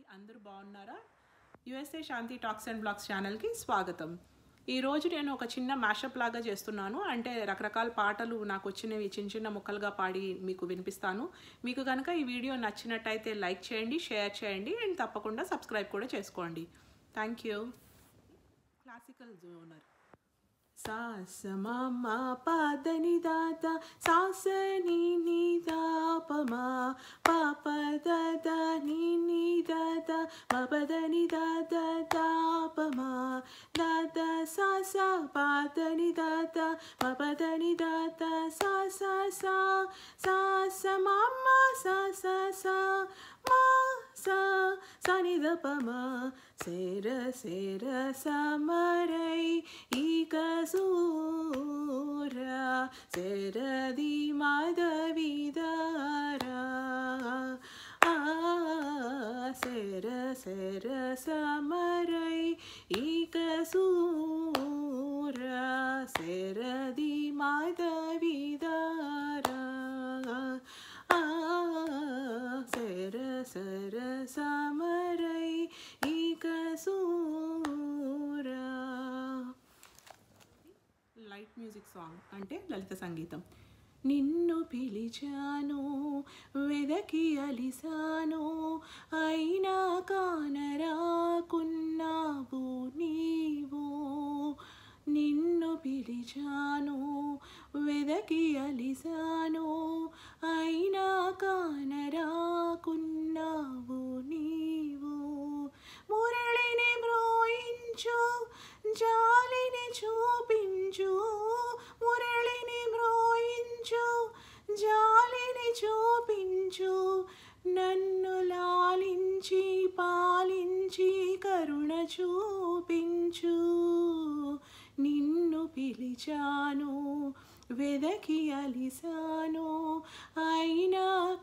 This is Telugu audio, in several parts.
అందరూ బాగున్నారా USA Shanthi talks and blogs ఛానల్కి స్వాగతం ఈరోజు నేను ఒక చిన్న మ్యాషప్ లాగా చేస్తున్నాను అంటే రకరకాల పాటలు నాకు వచ్చినవి చిన్న చిన్న ముక్కలుగా పాడి మీకు వినిపిస్తాను మీకు కనుక ఈ వీడియో నచ్చినట్టయితే లైక్ చేయండి షేర్ చేయండి అండ్ తప్పకుండా సబ్స్క్రైబ్ కూడా చేసుకోండి థ్యాంక్ యూ క్లాసికల్ జోనర్ సా స మ మ ప ద ని ద ద సా స ని ని ద ప మ ప ప ద ద ని ని ద ద మ ప ద ని ద ద ద ప మ ద ద సా సా ప ద ని ద ద మ ప ద ని ద ద సా సా సా సా స మ మ సా సా సా మ సా సా ని ద ప మ సేర సేర సమరై ఈక సూర శరది మాధవిదారా ఆ శర శర సమరై ఈక సూర శరది మాధవిదారా ఆ శర శర సమరై ఈక సూరా లైట్ మ్యూజిక్ సాంగ్ అంటే లలిత సంగీతం నిన్ను పిలిచాను వెదకి అలిసాను అయినా కానరాకున్నావు నీవు నిన్ను పిలిచాను వెదకి అలిసాను అయినా కానరాకున్నావు నీవు మురళిని మ్రోయించు జాలిని చూపించు మురళిని మ్రోయించు జాలిని చూపించు నన్ను లాలించి పాలించి కరుణ చూపించు నిన్ను పిలిచాను వెదకి అలిసాను అయినా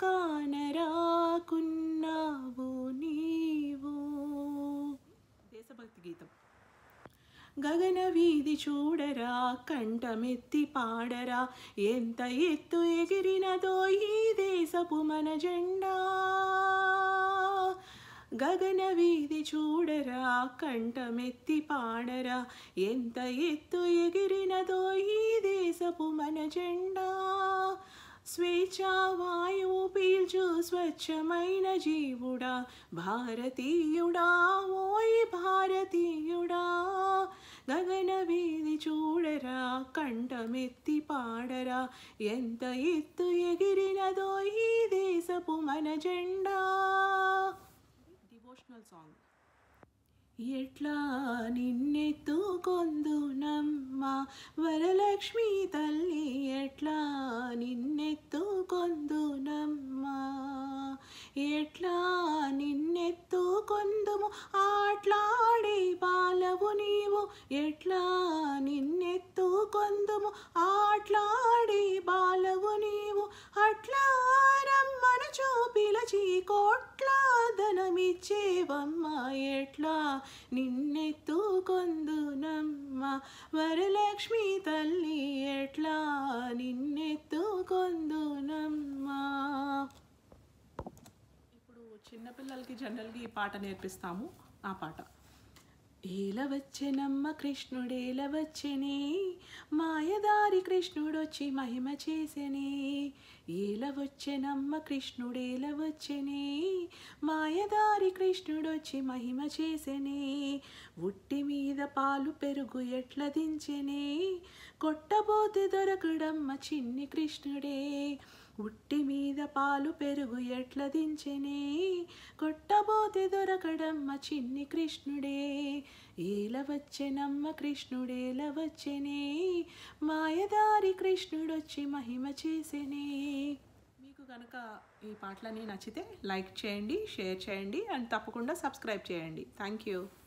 కానరాకున్నావు నీవు దేశభక్తి గీతం గగన వీధి చూడరా కంఠమెత్తి పాడరా ఎంత ఎత్తు ఎగిరినదో ఈ దేశపు మన జెండా గగన వీధి చూడరా కంఠమెత్తి పాడరా ఎంత ఎత్తు ఎగిరినదో ఈ దేశపు మన జెండా స్వేచ్ఛా వాయువు పీల్చు స్వచ్ఛమైన జీవుడా భారతీయుడా ఓయ్ భారతీయుడా గగన వీధి చూడరా కంఠమెత్తి పాడరా ఎంత ఎత్తు ఎగిరినదో ఈ దేశపు మన జెండా డివోషనల్ సాంగ్ ఎట్లా నిన్నెత్తుకొందునమ్మ వరలక్ష్మి తల్లి ఎట్లా నిన్నెత్తుకొందునమ్మ ఎట్లా నిన్నెత్తుకొందుము ఆట్లాడే బాలవు నీవు ఎట్లా నిన్నెత్తుకొందుము ఆట్లాడే బాలవు నీవు అట్లా రమ్మను చూపిలచి కోట్లా ధనమిచ్చేవమ్మ ఎట్లా నిన్నెత్తుకొందునమ్మ వరలక్ష్మి తల్లి ఎట్లా నిన్నెత్తుకొందునమ్మ ఇప్పుడు చిన్నపిల్లలకి జనరల్గా ఈ పాట నేర్పిస్తాము ఆ పాట ఏల వచ్చెనమ్మ కృష్ణుడేల వచ్చెనే మాయదారి కృష్ణుడొచ్చి మహిమ చేసెనే ఏల వచ్చెనమ్మ కృష్ణుడేల వచ్చెనే మాయదారి కృష్ణుడొచ్చి మహిమ చేసెనే ఉట్టి మీద పాలు పెరుగు ఎట్ల దించెనే కొట్టబోతే దొరకడమ్మ చిన్ని కృష్ణుడే ఉట్టి మీద పాలు పెరుగు ఎట్ల దించెనే కొట్టబోతే దొరకడమ్మ చిన్ని కృష్ణుడే ఏల వచ్చెనమ్మ కృష్ణుడేల వచ్చెనే మాయదారి కృష్ణుడొచ్చి మహిమ చేసెనే మీకు కనుక ఈ పాటలన్నీ నచ్చితే లైక్ చేయండి షేర్ చేయండి అండ్ తప్పకుండా సబ్స్క్రైబ్ చేయండి థ్యాంక్ యూ